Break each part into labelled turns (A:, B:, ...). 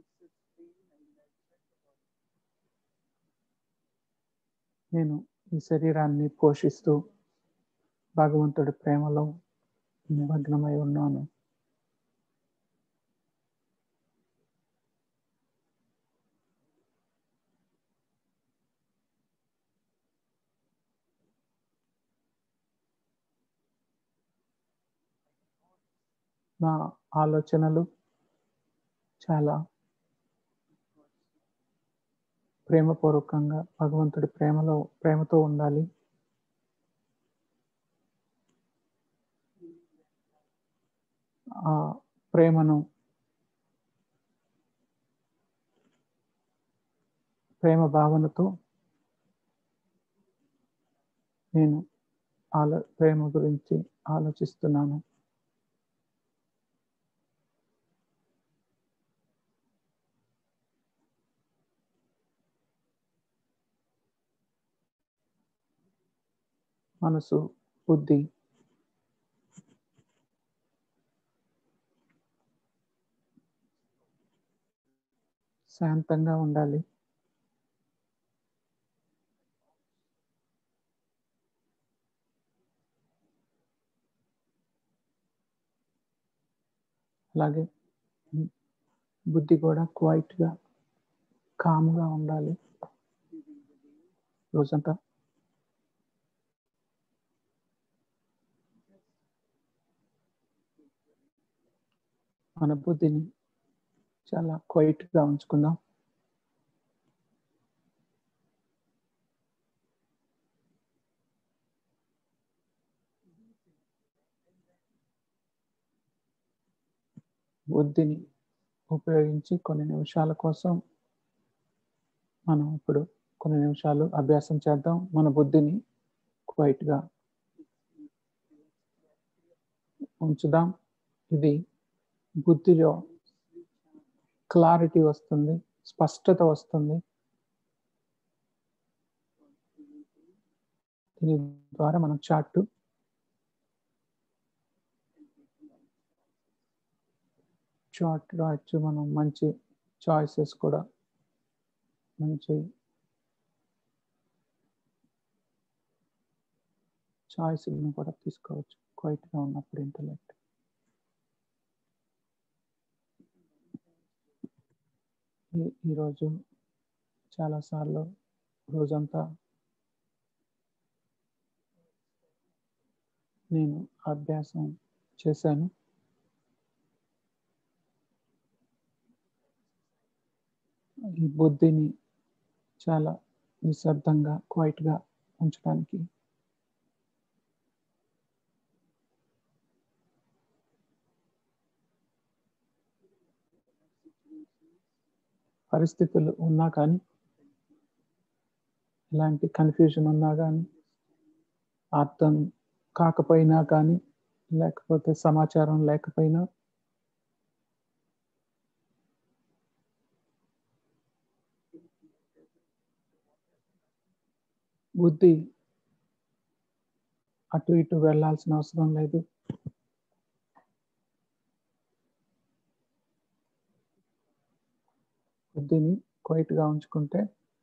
A: నేను ఈ శరీరాన్ని పోషిస్తూ భగవంతుడి ప్రేమలో నిమగ్నమై ఉన్నాను నా ఆలోచనలు చాలా ప్రేమపూర్వకంగా భగవంతుడి ప్రేమలో ప్రేమతో ఉండాలి ఆ ప్రేమను ప్రేమ భావనతో నేను ఆలో ప్రేమ గురించి ఆలోచిస్తున్నాను మనసు బుద్ధి శాంతంగా ఉండాలి అలాగే బుద్ధి కూడా క్వైట్గా కామ్గా ఉండాలి రోజంతా మన బుద్ధిని చాలా క్వైట్గా ఉంచుకుందాం బుద్ధిని ఉపయోగించి కొన్ని నిమిషాల కోసం మనం ఇప్పుడు కొన్ని నిమిషాలు అభ్యాసం చేద్దాం మన బుద్ధిని క్వైట్గా ఉంచుదాం ఇది బుద్ధిలో క్లారిటీ వస్తుంది స్పష్టత వస్తుంది దీని ద్వారా మనం చార్ట్ చార్ట్ రాయొచ్చు మనం మంచి చాయిసెస్ కూడా మంచి చాయిస్ని కూడా తీసుకోవచ్చు క్వైట్గా ఉన్నప్పుడు ఇంటలెక్ట్ ఈ ఈరోజు చాలాసార్లు రోజంతా నేను అభ్యాసం చేశాను ఈ బుద్ధిని చాలా నిశ్శబ్దంగా క్వైట్గా ఉంచడానికి పరిస్థితులు ఉన్నా కానీ ఎలాంటి కన్ఫ్యూజన్ ఉన్నా కానీ అర్థం కాకపోయినా కానీ లేకపోతే సమాచారం లేకపోయినా బుద్ధి అటు ఇటు వెళ్ళాల్సిన అవసరం లేదు బుద్ధిని క్వైట్గా ఉంచుకుంటే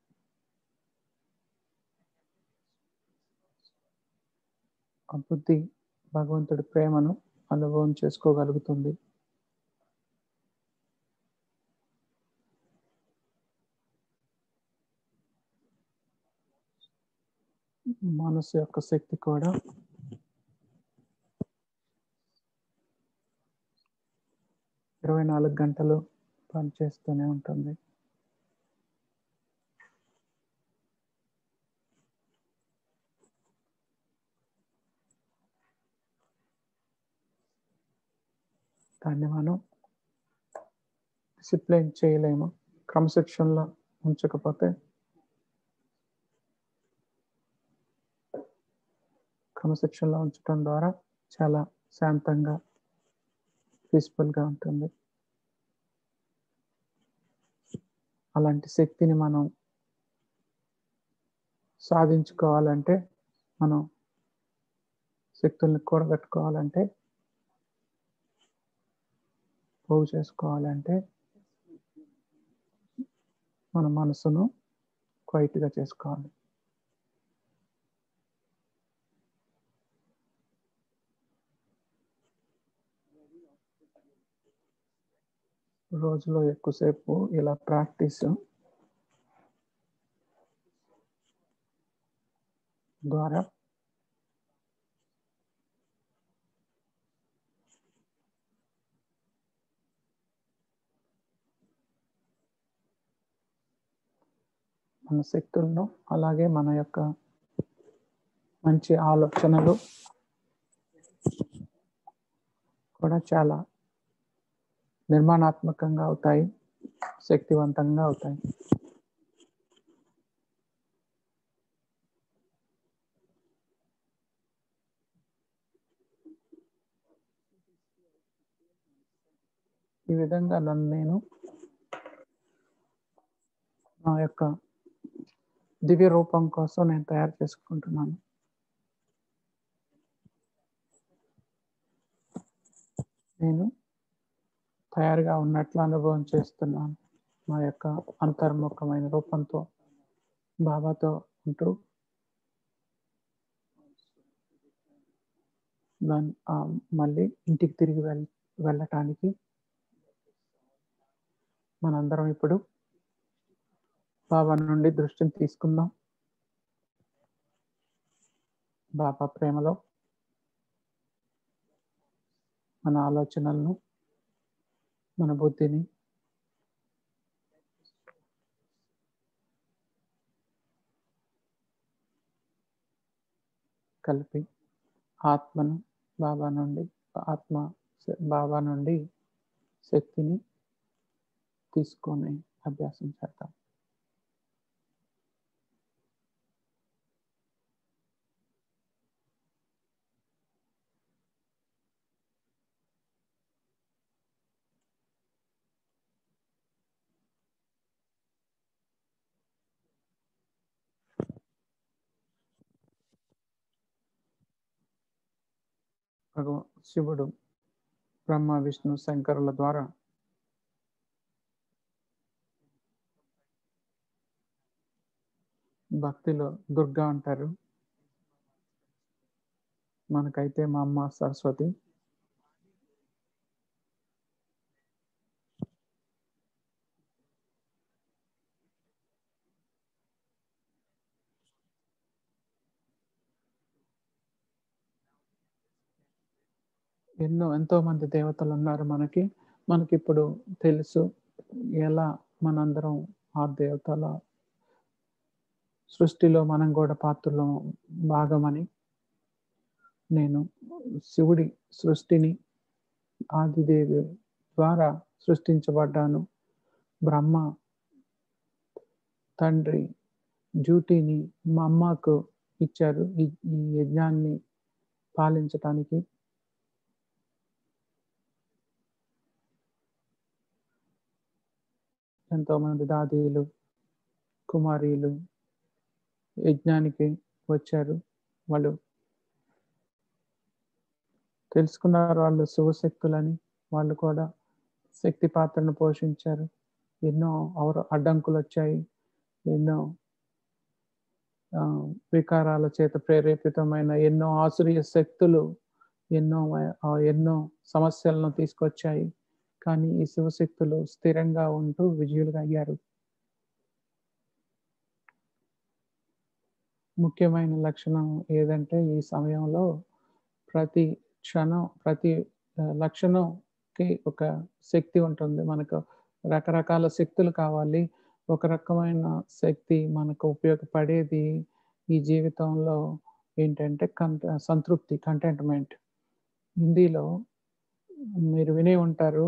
A: ఆ బుద్ధి భగవంతుడి ప్రేమను అనుభవం చేసుకోగలుగుతుంది మనసు యొక్క శక్తి కూడా ఇరవై నాలుగు గంటలు పనిచేస్తూనే ఉంటుంది దాన్ని మనం డిసిప్లైన్ చేయలేము క్రమశిక్షణలో ఉంచకపోతే క్రమశిక్షణలో ఉంచడం ద్వారా చాలా శాంతంగా పీస్ఫుల్గా ఉంటుంది అలాంటి శక్తిని మనం సాధించుకోవాలంటే మనం శక్తుల్ని కూడగట్టుకోవాలంటే పోగు చేసుకోవాలంటే మన మనసును క్వైట్గా చేసుకోవాలి రోజులో ఎక్కువసేపు ఇలా ప్రాక్టీస్ ద్వారా మన శక్తులను అలాగే మన యొక్క మంచి ఆలోచనలు కూడా చాలా నిర్మాణాత్మకంగా అవుతాయి శక్తివంతంగా అవుతాయి ఈ విధంగా నన్ను నేను నా యొక్క దివ్య రూపం కోసం నేను తయారు చేసుకుంటున్నాను నేను తయారుగా ఉన్నట్లు అనుభవం చేస్తున్నాను మా యొక్క అంతర్ముఖమైన రూపంతో బాబాతో ఉంటూ దాని మళ్ళీ ఇంటికి తిరిగి వెళ్ వెళ్ళటానికి మనందరం ఇప్పుడు బాబా నుండి దృష్టిని తీసుకుందాం బాబా ప్రేమలో మన ఆలోచనలను మన బుద్ధిని కలిపి ఆత్మను బాబా నుండి ఆత్మ బాబా నుండి శక్తిని తీసుకొని అభ్యాసం చేద్దాం భగవ శివుడు బ్రహ్మ విష్ణు శంకరుల ద్వారా భక్తిలో దుర్గా అంటారు మనకైతే మా అమ్మ సరస్వతి ఎన్నో ఎంతో మంది దేవతలు ఉన్నారు మనకి మనకి ఇప్పుడు తెలుసు ఎలా మనందరం ఆ దేవతల సృష్టిలో మనం కూడా పాత్రలో భాగమని నేను శివుడి సృష్టిని ఆదిదేవి ద్వారా సృష్టించబడ్డాను బ్రహ్మ తండ్రి డ్యూటీని మా అమ్మకు ఇచ్చారు ఈ ఈ యజ్ఞాన్ని పాలించటానికి ఎంతోమంది దాదీలు కుమారీలు యజ్ఞానికి వచ్చారు వాళ్ళు తెలుసుకున్నారు వాళ్ళు శివశక్తులని వాళ్ళు కూడా శక్తి పాత్రను పోషించారు ఎన్నో అవర అడ్డంకులు వచ్చాయి ఎన్నో వికారాల చేత ప్రేరేపితమైన ఎన్నో ఆసురీయ శక్తులు ఎన్నో ఎన్నో సమస్యలను తీసుకొచ్చాయి కానీ ఈ శివశక్తులు స్థిరంగా ఉంటూ విజయులుగా అయ్యారు ముఖ్యమైన లక్షణం ఏదంటే ఈ సమయంలో ప్రతి క్షణం ప్రతి లక్షణంకి ఒక శక్తి ఉంటుంది మనకు రకరకాల శక్తులు కావాలి ఒక రకమైన శక్తి మనకు ఉపయోగపడేది ఈ జీవితంలో ఏంటంటే కంట సంతృప్తి కంటెంట్మెంట్ హిందీలో మీరు వినే ఉంటారు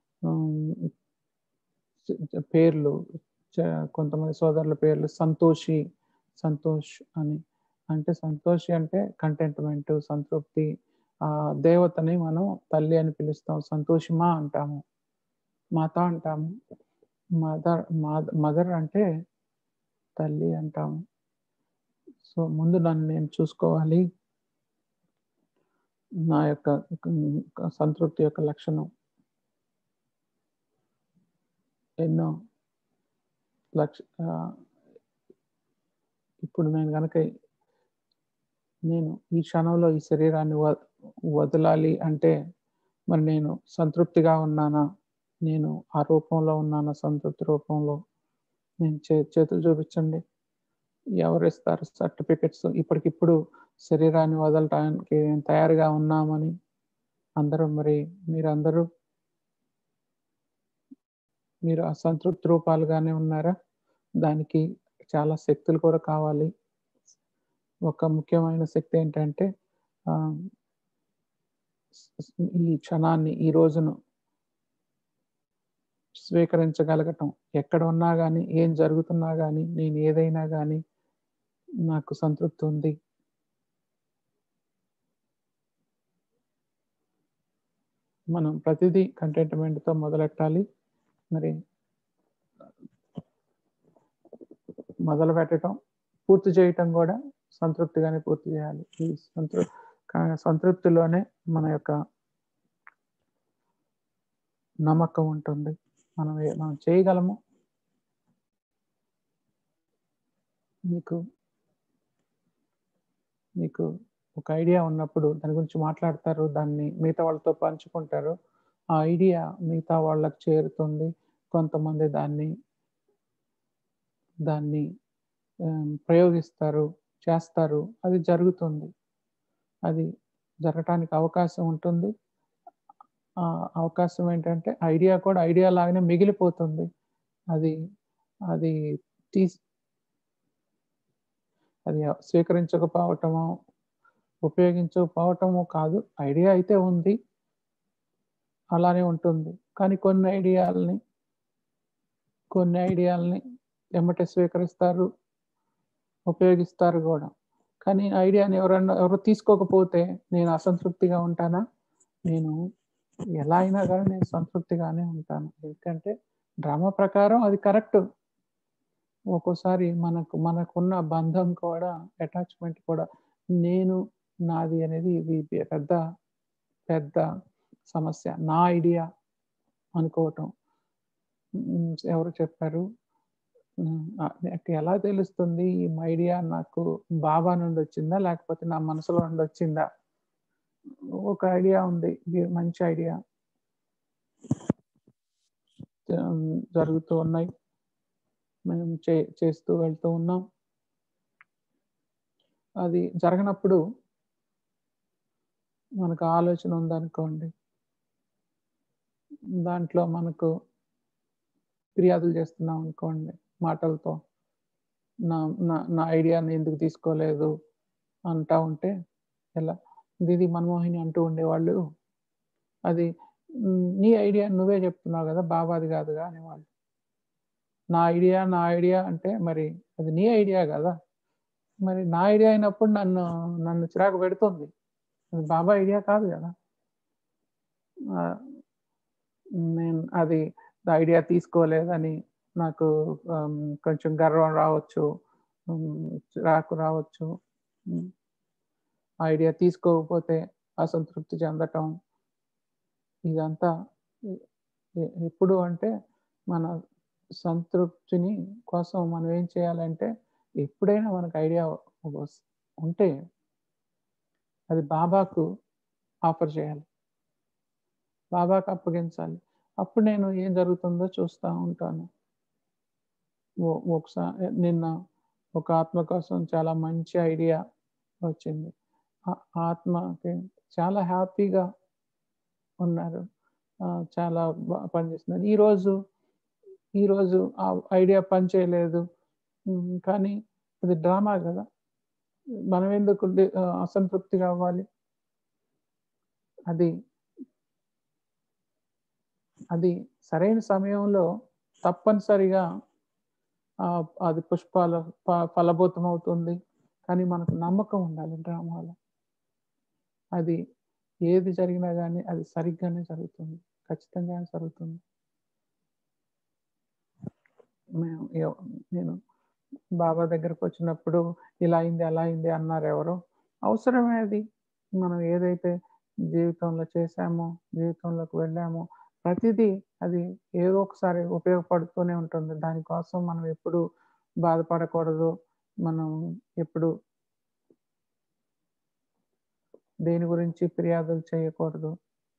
A: పేర్లు కొంతమంది సోదరుల పేర్లు సంతోషి సంతోష్ అని అంటే సంతోషి అంటే కంటెంట్మెంట్ సంతృప్తి ఆ దేవతని మనం తల్లి అని పిలుస్తాం సంతోషిమా అంటాము మాత అంటాము మదర్ మదర్ అంటే తల్లి అంటాము సో ముందు నన్ను నేను చూసుకోవాలి నా యొక్క సంతృప్తి యొక్క లక్షణం ఎన్నో లక్ష ఆ, ఇప్పుడు నేను కనుక నేను ఈ క్షణంలో ఈ శరీరాన్ని వ- వదలాలి అంటే మరి నేను సంతృప్తిగా ఉన్నానా నేను ఆ రూపంలో ఉన్నానా సంతృప్తి రూపంలో నేను చే చేతులు చూపించండి ఎవరు ఇస్తారు సర్టిఫికెట్స్ ఇప్పటికిప్పుడు శరీరాన్ని వదలటానికి తయారుగా ఉన్నామని అందరూ మరి మీరందరూ మీరు అసంతృప్తి రూపాలుగానే ఉన్నారా దానికి చాలా శక్తులు కూడా కావాలి ఒక ముఖ్యమైన శక్తి ఏంటంటే ఆ, ఈ క్షణాన్ని ఈ రోజును స్వీకరించగలగటం ఎక్కడ ఉన్నా కానీ ఏం జరుగుతున్నా కానీ నేను ఏదైనా కానీ నాకు సంతృప్తి ఉంది మనం ప్రతిదీ కంటెంట్మెంట్తో మొదలెట్టాలి మరి మొదలు పెట్టడం పూర్తి చేయటం కూడా సంతృప్తిగానే పూర్తి చేయాలి ఈ సంతృ కా- సంతృప్తిలోనే మన యొక్క నమ్మకం ఉంటుంది మనం ఏ- మనం చేయగలము మీకు మీకు ఒక ఐడియా ఉన్నప్పుడు దాని గురించి మాట్లాడతారు దాన్ని మిగతా వాళ్ళతో పంచుకుంటారు ఆ ఐడియా మిగతా వాళ్ళకి చేరుతుంది కొంతమంది దాన్ని దాన్ని ఆమ్, ప్రయోగిస్తారు చేస్తారు అది జరుగుతుంది అది జరగటానికి అవకాశం ఉంటుంది ఆ అవకాశం ఏంటంటే ఐడియా కూడా ఐడియా లాగానే మిగిలిపోతుంది అది అది తీసి అది స్వీకరించకపోవటము ఉపయోగించకపోవటము కాదు ఐడియా అయితే ఉంది అలానే ఉంటుంది కానీ కొన్ని ఐడియాలని కొన్ని ఐడియాలని ఎమ్మటే స్వీకరిస్తారు ఉపయోగిస్తారు కూడా కానీ ఐడియాని ఎవరన్నా ఎవరు తీసుకోకపోతే నేను అసంతృప్తిగా ఉంటానా నేను ఎలా అయినా కానీ నేను సంతృప్తిగానే ఉంటాను ఎందుకంటే డ్రామా ప్రకారం అది కరెక్ట్ ఒక్కోసారి మనకు మనకున్న బంధం కూడా అటాచ్మెంట్ కూడా నేను నాది అనేది ఇది పెద్ద పెద్ద సమస్య నా ఐడియా అనుకోవటం ఉమ్, ఎవరు చెప్పారు ఉమ్, ఆ, నాకు ఎలా తెలుస్తుంది ఈ ఐడియా నాకు బాబా నుండి వచ్చిందా లేకపోతే నా మనసులో నుండి వచ్చిందా ఒక ఐడియా ఉంది ఇది మంచి ఐడియా జరుగుతూ ఉన్నాయి మేము చే చేస్తూ వెళ్తూ ఉన్నాం అది జరగనప్పుడు మనకు ఆలోచన ఉందనుకోండి దాంట్లో మనకు ఫిర్యాదులు చేస్తున్నాం అనుకోండి మాటలతో నా నా నా ఐడియాని ఎందుకు తీసుకోలేదు అంటా ఉంటే ఎలా ఇది మనమోహిని అంటూ ఉండేవాళ్ళు అది "ఉమ్, నీ ఐడియా నువ్వే చెప్తున్నావు కదా బాబాది కాదుగా అనేవాళ్ళు నా ఐడియా నా ఐడియా అంటే మరి అది నీ ఐడియా కదా మరి నా ఐడియా అయినప్పుడు నన్ను నన్ను చిరాకు పెడుతుంది అది బాబా ఐడియా కాదు కదా ఆ, నేను అది ఐడియా తీసుకోలేదని నాకు ఆమ్, కొంచెం గర్వం రావచ్చు ఉమ్, చిరాకు రావచ్చు ఉమ్, ఐడియా తీసుకోకపోతే అసంతృప్తి చెందటం ఇదంతా ఎ- ఎ- ఎప్పుడు అంటే మన సంతృప్తిని కోసం మనం ఏం చేయాలంటే ఎప్పుడైనా మనకు ఐడియా వస్- ఉంటే అది బాబాకు ఆఫర్ చేయాలి బాబాకు అప్పగించాలి అప్పుడు నేను ఏం జరుగుతుందో చూస్తూ ఉంటాను ఓ- ఒకసారి నిన్న ఒక ఆత్మ కోసం చాలా మంచి ఐడియా వచ్చింది ఆ ఆత్మకి చాలా హ్యాపీగా ఉన్నారు ఆ, చాలా బాగా పనిచేస్తున్నారు ఈరోజు ఈరోజు ఆ ఐడియా పనిచేయలేదు ఉమ్, కానీ అది డ్రామా కదా మనం ఎందుకు డి- ఆ, అసంతృప్తిగా అవ్వాలి అది అది సరైన సమయంలో తప్పనిసరిగా ఆ, అది పుష్పాల ఫ- ఫలభూతం అవుతుంది కానీ మనకు నమ్మకం ఉండాలి డ్రామాలో అది ఏది జరిగినా కానీ అది సరిగ్గానే జరుగుతుంది ఖచ్చితంగానే జరుగుతుంది మేము ఎవ- నేను బాబా దగ్గరకు వచ్చినప్పుడు ఇలా అయింది అలా అయింది అన్నారు ఎవరు అవసరమే అది మనం ఏదైతే జీవితంలో చేశామో జీవితంలోకి వెళ్ళామో ప్రతిదీ అది ఏదో ఒకసారి ఉపయోగపడుతూనే ఉంటుంది దానికోసం మనం ఎప్పుడు బాధపడకూడదు మనం ఎప్పుడు దేని గురించి ఫిర్యాదులు చేయకూడదు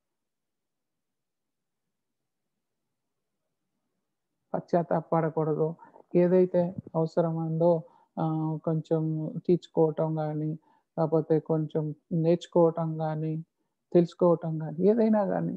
A: పశ్చాత్తాపడకూడదు ఏదైతే అవసరమైందో ఆ, కొంచెం తీర్చుకోవటం కానీ లేకపోతే కొంచెం నేర్చుకోవటం కానీ తెలుసుకోవటం కానీ ఏదైనా కానీ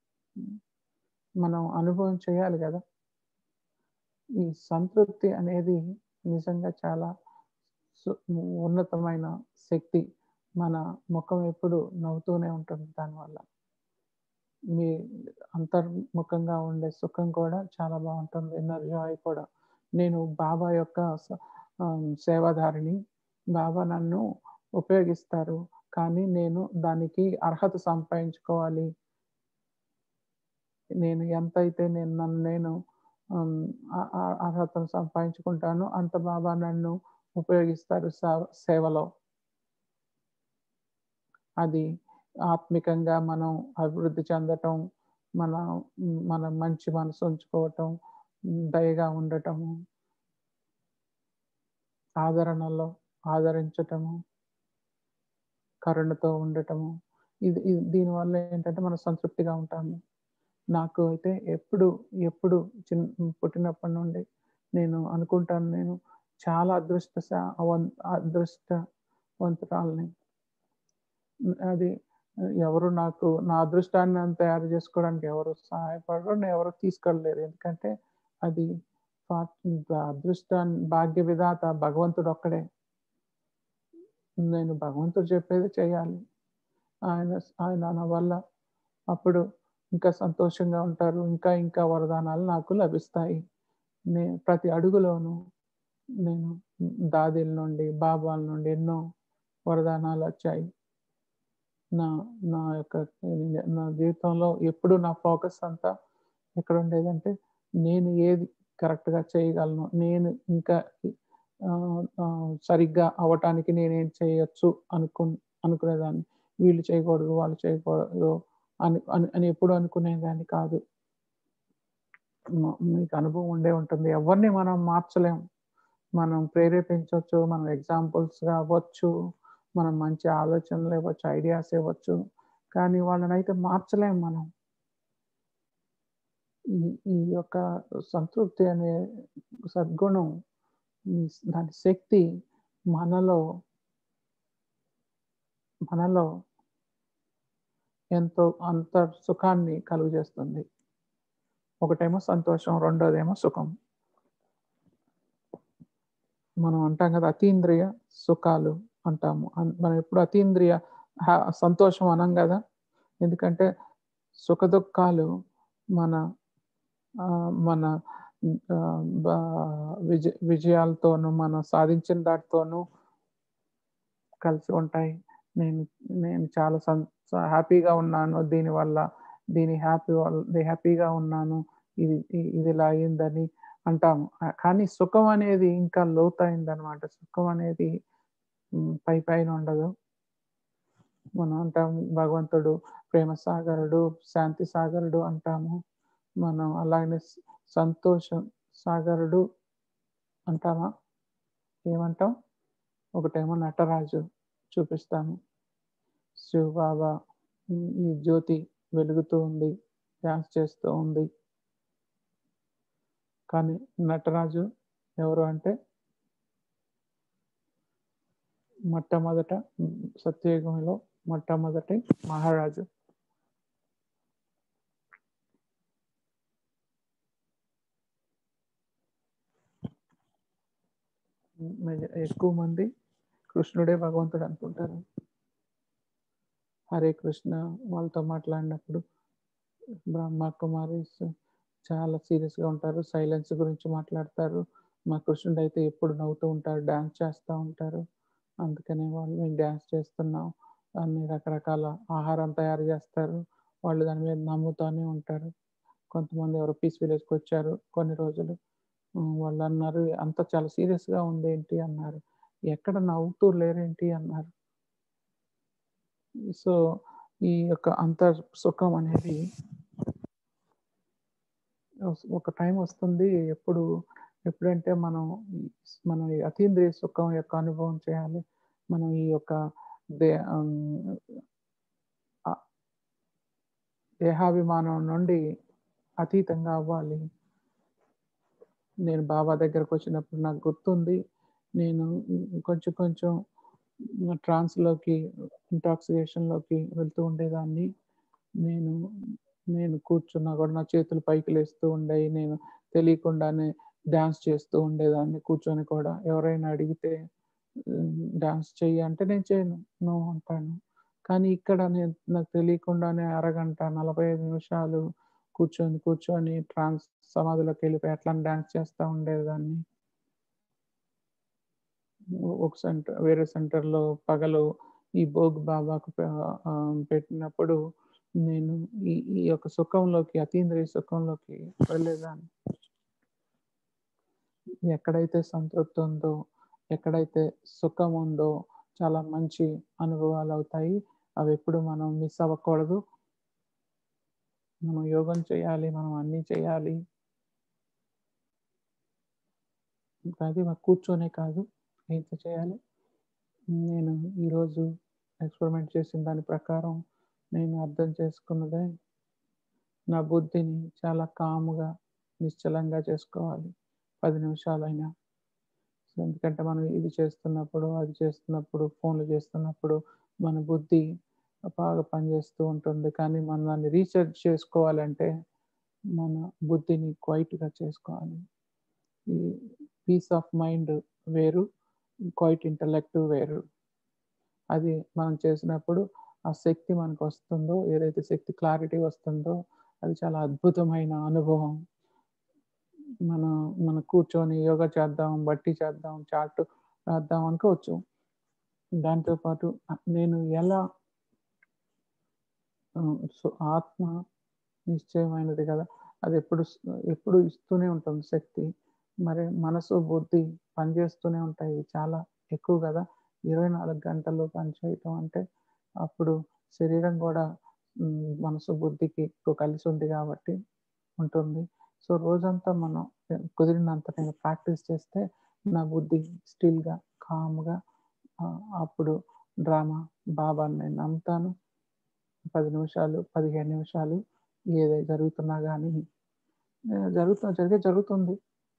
A: మనం అనుభవం చేయాలి కదా ఈ సంతృప్తి అనేది నిజంగా చాలా సు- ఉన్నతమైన శక్తి మన ముఖం ఎప్పుడు నవ్వుతూనే ఉంటుంది దానివల్ల మీ అంతర్ముఖంగా ఉండే సుఖం కూడా చాలా బాగుంటుంది ఇన్నర్ జాయ్ కూడా నేను బాబా యొక్క స- ఆ, సేవాదారిని బాబా నన్ను ఉపయోగిస్తారు కానీ నేను దానికి అర్హత సంపాదించుకోవాలి నేను ఎంత అయితే నేను నన్ను నేను ఆమ్, ఆ- ఆ అర్హతను సంపాదించుకుంటానో అంత బాబా నన్ను ఉపయోగిస్తారు సా- సేవలో అది ఆత్మికంగా మనం అభివృద్ధి చెందటం మన మన మంచి మనసు ఉంచుకోవటం దయగా ఉండటము ఆదరణలో ఆదరించటము కరుణతో ఉండటము ఇది ఇది దీనివల్ల ఏంటంటే మనం సంతృప్తిగా ఉంటాము నాకు అయితే ఎప్పుడు ఎప్పుడు చిన్న పుట్టినప్పటి నుండి నేను అనుకుంటాను నేను చాలా అదృష్ట శా- వం- అదృష్టవంతురాలని అది ఎవరు నాకు నా అదృష్టాన్ని అంత తయారు చేసుకోవడానికి ఎవరు సహాయపడరు నేను ఎవరు తీసుకెళ్ళలేరు ఎందుకంటే అది ఫా- అదృష్టాన్ని భాగ్య విధాత భగవంతుడు ఒక్కడే నేను భగవంతుడు చెప్పేది చేయాలి ఆయన ఆయన నా వల్ల అప్పుడు ఇంకా సంతోషంగా ఉంటారు ఇంకా ఇంకా వరదానాలు నాకు లభిస్తాయి నే ప్రతి అడుగులోనూ నేను దాదీల నుండి బాబాల నుండి ఎన్నో వరదానాలు వచ్చాయి నా నా యొక్క నా జీవితంలో ఎప్పుడు నా ఫోకస్ అంతా ఎక్కడ ఉండేదంటే నేను ఏది కరెక్ట్గా చేయగలను నేను ఇంకా ఆ, ఆ, సరిగ్గా అవటానికి నేనేం చేయొచ్చు అనుకు అనుకునేదాన్ని వీళ్ళు చేయకూడదు వాళ్ళు చేయకూడదు అని అని- అని ఎప్పుడు అనుకునేదాన్ని కాదు మ- మీకు అనుభవం ఉండే ఉంటుంది ఎవరిని మనం మార్చలేం మనం ప్రేరేపించవచ్చు మనం ఎగ్జాంపుల్స్గా అవ్వచ్చు మనం మంచి ఆలోచనలు ఇవ్వచ్చు ఐడియాస్ ఇవ్వచ్చు కానీ వాళ్ళని అయితే మార్చలేం మనం ఈ ఈ యొక్క సంతృప్తి అనే సద్గుణం ఈ దాని శక్తి మనలో మనలో ఎంతో అంత సుఖాన్ని కలుగజేస్తుంది ఒకటేమో సంతోషం రెండోదేమో సుఖం మనం అంటాం కదా అతీంద్రియ సుఖాలు అంటాము అన్- మనం ఎప్పుడు అతీంద్రియ హా- సంతోషం అనం కదా ఎందుకంటే సుఖ దుఃఖాలు మన ఆ, మన ఆ, బా- విజయ విజయాలతోనూ మనం సాధించిన దాటితోనూ కలిసి ఉంటాయి నేను నేను చాలా సం హ్యాపీగా ఉన్నాను దీనివల్ల దీని హ్యాపీ వల్ల హ్యాపీగా ఉన్నాను ఇది ఇ- ఇది ఇలా అయిందని అంటాము ఆ, కానీ సుఖం అనేది ఇంకా లోతైంది అనమాట సుఖం అనేది మ్, పై పైన ఉండదు మనం అంటాం భగవంతుడు ప్రేమ సాగరుడు శాంతి సాగరుడు అంటాము మనం అలాగనే స- సంతోషం సాగరుడు అంటామా ఏమంటాం ఒకటేమో నటరాజు చూపిస్తాము శివబాబా ఉమ్, ఈ జ్యోతి వెలుగుతూ ఉంది డ్యాన్స్ చేస్తూ ఉంది కానీ నటరాజు ఎవరు అంటే మొట్టమొదట ఉమ్, సత్యయుగంలో మొట్టమొదటి మహారాజు ఉమ్, మెజ- ఎక్కువ మంది కృష్ణుడే భగవంతుడు అనుకుంటారు హరే కృష్ణ వాళ్ళతో మాట్లాడినప్పుడు బ్రహ్మ కుమారీస్ చాలా సీరియస్గా ఉంటారు సైలెన్స్ గురించి మాట్లాడతారు మా కృష్ణుడు అయితే ఎప్పుడు నవ్వుతూ ఉంటారు డ్యాన్స్ చేస్తూ ఉంటారు అందుకనే వాళ్ళు మేము డ్యాన్స్ చేస్తున్నాం అన్ని రకరకాల ఆహారం తయారు చేస్తారు వాళ్ళు దాని మీద నమ్ముతూనే ఉంటారు కొంతమంది ఎవరు పీస్ విలేజ్కి వచ్చారు కొన్ని రోజులు ఉమ్, వాళ్ళు అన్నారు అంత చాలా సీరియస్గా ఉంది ఏంటి అన్నారు ఎక్కడ నవ్వుతూ లేరేంటి అన్నారు సో ఈ యొక్క అంతర్ సుఖం అనేది ఒక టైం వస్తుంది ఎప్పుడు ఎప్పుడంటే మనం ఈ- మనం ఈ అతీంద్రియ సుఖం యొక్క అనుభవం చేయాలి మనం ఈ యొక్క దే ఆమ్, ఆ- దేహాభిమానం నుండి అతీతంగా అవ్వాలి నేను బాబా దగ్గరకు వచ్చినప్పుడు నాకు గుర్తుంది నేను కొంచెం కొంచెం ట్రాన్స్లోకి ఇంటాక్సికేషన్లోకి వెళ్తూ ఉండేదాన్ని నేను నేను కూర్చున్నా కూడా నా చేతులు పైకి లేస్తూ ఉండేవి నేను తెలియకుండానే డ్యాన్స్ చేస్తూ ఉండేదాన్ని కూర్చొని కూడా ఎవరైనా అడిగితే డ్యాన్స్ చెయ్యి అంటే నేను చేయను నో అంటాను కానీ ఇక్కడ నేను నాకు తెలియకుండానే అరగంట నలభై ఐదు నిమిషాలు కూర్చొని కూర్చొని ట్రాన్స్ సమాధిలోకి వెళ్ళిపోయి అట్లా డ్యాన్స్ చేస్తూ ఉండేదాన్ని ఒక సెంటర్ వేరే సెంటర్లో పగలు ఈ భోగ్ బాబాకు పె- ఆ, పెట్టినప్పుడు నేను ఈ ఈ యొక్క సుఖంలోకి అతీంద్రియ సుఖంలోకి వెళ్ళేదాన్ని ఎక్కడైతే సంతృప్తి ఉందో ఎక్కడైతే సుఖం ఉందో చాలా మంచి అనుభవాలు అవుతాయి అవి ఎప్పుడు మనం మిస్ అవ్వకూడదు మనం యోగం చేయాలి మనం అన్నీ చేయాలి అది మాకు కూర్చొనే కాదు ఎంత చేయాలి నేను ఈరోజు ఎక్స్పెరిమెంట్ చేసిన దాని ప్రకారం నేను అర్థం చేసుకున్నదే నా బుద్ధిని చాలా కాముగా నిశ్చలంగా చేసుకోవాలి పది నిమిషాలైనా సో ఎందుకంటే మనం ఇది చేస్తున్నప్పుడు అది చేస్తున్నప్పుడు ఫోన్లు చేస్తున్నప్పుడు మన బుద్ధి బాగా పనిచేస్తూ ఉంటుంది కానీ మనం దాన్ని రీసెర్చ్ చేసుకోవాలంటే మన బుద్ధిని క్వైట్గా చేసుకోవాలి ఈ పీస్ ఆఫ్ మైండ్ వేరు క్వైట్ ఇంటలెక్ట్ వేరు అది మనం చేసినప్పుడు ఆ శక్తి మనకు వస్తుందో ఏదైతే శక్తి క్లారిటీ వస్తుందో అది చాలా అద్భుతమైన అనుభవం మనం మనం కూర్చొని యోగా చేద్దాం బట్టి చేద్దాం చాట్ రాద్దాం అనుకోవచ్చు దాంతోపాటు నేను ఎలా ఆ, సో ఆత్మ నిశ్చయమైనది కదా అది ఎప్పుడు ఎప్పుడు ఇస్తూనే ఉంటుంది శక్తి మరి మనసు బుద్ధి పనిచేస్తూనే ఉంటాయి ఇవి చాలా ఎక్కువ కదా ఇరవై నాలుగు గంటలు పనిచేయటం అంటే అప్పుడు శరీరం కూడా ఉమ్, మనసు బుద్ధికి ఎక్కువ కలిసి ఉంది కాబట్టి ఉంటుంది సో రోజంతా మనం కుదిరినంత నేను ప్రాక్టీస్ చేస్తే నా బుద్ధి స్టిల్గా కామ్గా అప్పుడు డ్రామా బాబాని నేను నమ్ముతాను పది నిమిషాలు పదిహేను నిమిషాలు ఏదైతే జరుగుతున్నా కానీ జరుగుతున్న జరిగే జరుగుతుంది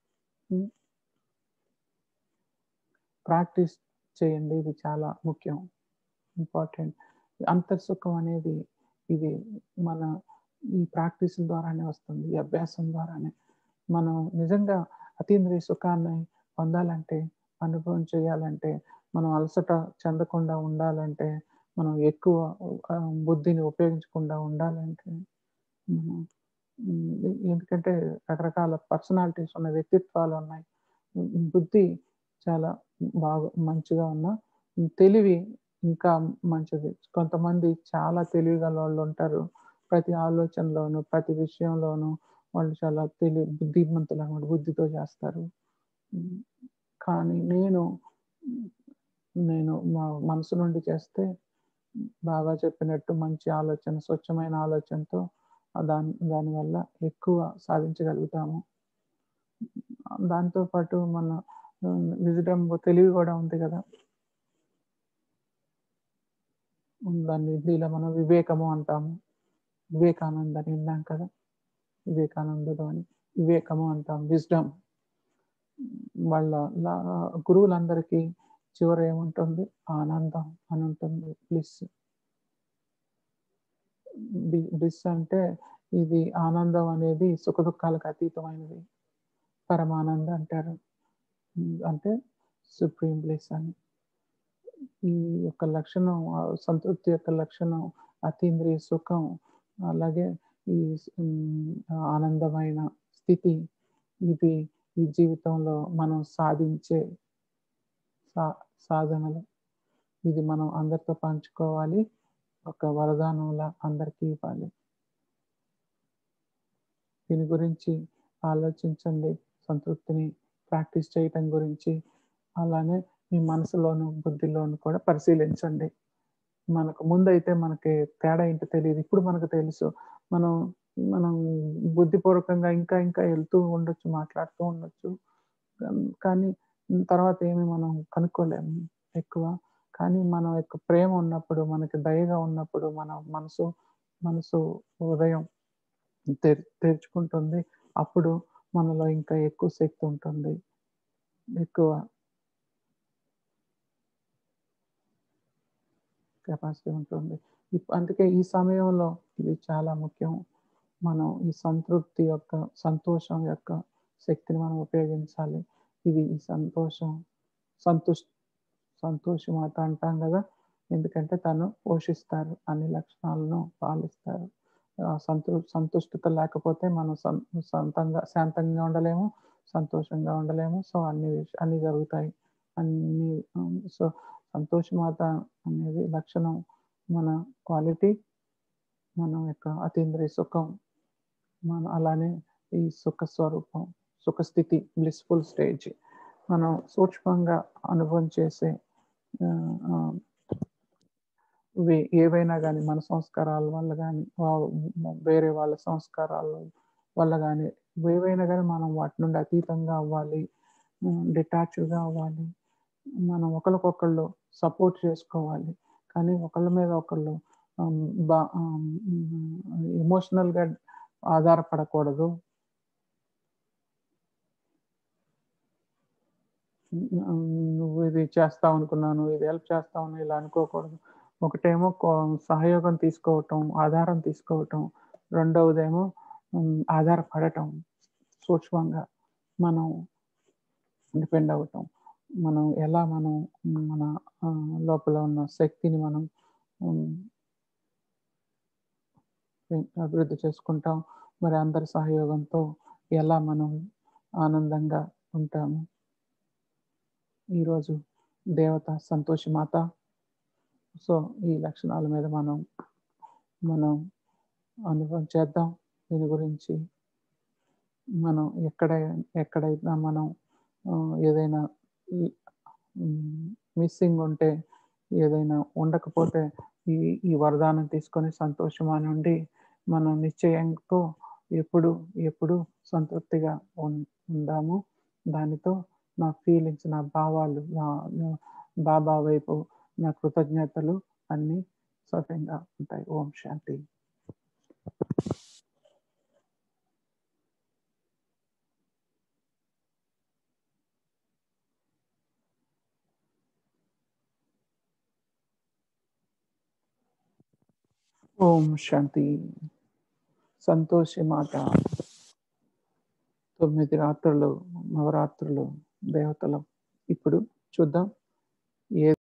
A: ప్రాక్టీస్ చేయండి ఇది చాలా ముఖ్యం ఇంపార్టెంట్ అంతర్సుఖం అనేది ఇది మన ఈ ప్రాక్టీస్ ద్వారానే వస్తుంది ఈ అభ్యాసం ద్వారానే మనం నిజంగా అతీంద్రియ సుఖాన్ని పొందాలంటే అనుభవం చేయాలంటే మనం అలసట చెందకుండా ఉండాలంటే మనం ఎక్కువ ఆ, బుద్ధిని ఉపయోగించకుండా ఉండాలంటే మనం ఉమ్, ఎందుకంటే రకరకాల పర్సనాలిటీస్ ఉన్న వ్యక్తిత్వాలు ఉన్నాయి ఉమ్, బుద్ధి చాలా బాగా మంచిగా ఉన్న తెలివి ఇంకా మంచిది కొంతమంది చాలా తెలివి గల వాళ్ళు ఉంటారు ప్రతి ఆలోచనలోను ప్రతి విషయంలోనూ వాళ్ళు చాలా తెలివి బుద్ధిమంతులు అనమాట బుద్ధితో చేస్తారు ఉమ్, కానీ నేను నేను మా మనసు నుండి చేస్తే బాగా చెప్పినట్టు మంచి ఆలోచన స్వచ్ఛమైన ఆలోచనతో ఆ దాని దానివల్ల ఎక్కువ సాధించగలుగుతాము దాంతోపాటు మన విజడం తెలివి కూడా ఉంది కదా దాన్ని హిందీలో మనం వివేకము అంటాము వివేకానంద అని విన్నాం కదా వివేకానందుడు అని వివేకము అంటాం విజ్డమ్ వాళ్ళ లా- గురువులందరికీ చివర ఏముంటుంది ఆనందం అని ఉంటుంది బ్లిస్ బ్లిస్ అంటే ఇది ఆనందం అనేది సుఖ దుఃఖాలకు అతీతమైనది పరమానంద అంటారు ఉమ్, అంటే సుప్రీం బ్లిస్ అని ఈ యొక్క లక్షణం ఆ సంతృప్తి యొక్క లక్షణం అతీంద్రియ సుఖం అలాగే ఈ ఉమ్, ఆనందమైన స్థితి ఇది ఈ జీవితంలో మనం సాధించే సా సాధనలు ఇది మనం అందరితో పంచుకోవాలి ఒక వరదానంలా అందరికీ ఇవ్వాలి దీని గురించి ఆలోచించండి సంతృప్తిని ప్రాక్టీస్ చేయటం గురించి అలానే మీ మనసులోను బుద్ధిలోను కూడా పరిశీలించండి మనకు ముందైతే మనకి తేడా ఏంటో తెలియదు ఇప్పుడు మనకు తెలుసు మనం మనం బుద్ధిపూర్వకంగా ఇంకా ఇంకా వెళ్తూ ఉండొచ్చు మాట్లాడుతూ ఉండొచ్చు కాన్- కానీ తర్వాత ఏమి మనం కనుక్కోలేము ఎక్కువ కానీ మన యొక్క ప్రేమ ఉన్నప్పుడు మనకి దయగా ఉన్నప్పుడు మన మనసు మనసు ఉదయం తెర్ తెరుచుకుంటుంది అప్పుడు మనలో ఇంకా ఎక్కువ శక్తి ఉంటుంది ఎక్కువ కెపాసిటీ ఉంటుంది ఇప్- అందుకే ఈ సమయంలో ఇది చాలా ముఖ్యం మనం ఈ సంతృప్తి యొక్క సంతోషం యొక్క శక్తిని మనం ఉపయోగించాలి ఇది ఈ సంతోషం సంతుష్ సంతోషమాత అంటాం కదా ఎందుకంటే తను పోషిస్తారు అన్ని లక్షణాలను పాలిస్తారు ఆ సంతృ సంతుష్టత లేకపోతే మనం సం- సొంతంగా శాంతంగా ఉండలేము సంతోషంగా ఉండలేము సో అన్ని విష- అన్ని జరుగుతాయి అన్ని సో సంతోషమాత అనేది లక్షణం మన క్వాలిటీ మన యొక్క అతీంద్రియ సుఖం మన అలానే ఈ సుఖ స్వరూపం సుఖస్థితి బ్లిస్ఫుల్ స్టేజ్ మనం సూక్ష్మంగా అనుభవం చేసే ఆ, ఆ, ఇవి ఏవైనా కానీ మన సంస్కారాల వల్ల కానీ వేరే వాళ్ళ సంస్కారాల వల్ల కానీ ఏవైనా కానీ మనం వాటి నుండి అతీతంగా అవ్వాలి డిటాచ్డ్గా అవ్వాలి మనం ఒకరికొకళ్ళు సపోర్ట్ చేసుకోవాలి కానీ ఒకళ్ళ మీద ఒకళ్ళు ఆమ్, బా ఎమోషనల్గా ఆధారపడకూడదు ఉమ్, నువ్వు ఇది చేస్తావు అనుకున్నాను ఇది హెల్ప్ చేస్తావు ఇలా అనుకోకూడదు ఒకటేమో కో- సహయోగం తీసుకోవటం ఆధారం తీసుకోవటం రెండవదేమో ఉమ్, ఆధారపడటం సూక్ష్మంగా మనం డిపెండ్ అవ్వటం మనం ఎలా మనం మన ఆ, లోపల ఉన్న శక్తిని మనం ఉమ్, అభివృద్ధి చేసుకుంటాం మరి అందరి సహయోగంతో ఎలా మనం ఆనందంగా ఉంటాము ఈరోజు దేవత సంతోషి మాత సో ఈ లక్షణాల మీద మనం మనం అనుభవం చేద్దాం దీని గురించి మనం ఎక్కడ ఎక్కడైనా మనం ఆ, ఏదైనా మిస్సింగ్ ఉంటే ఏదైనా ఉండకపోతే ఈ ఈ వరదానం తీసుకొని సంతోషమా నుండి మనం నిశ్చయంతో ఎప్పుడు ఎప్పుడు సంతృప్తిగా ఉం- ఉందాము దానితో నా ఫీలింగ్స్ నా భావాలు నా నా బాబా వైపు నా కృతజ్ఞతలు అన్నీ సవ్యంగా ఉంటాయి ఓం శాంతి ఓం శాంతి సంతోషి మాత తొమ్మిది రాత్రులు నవరాత్రులు దేవతలు ఇప్పుడు చూద్దాం ఏ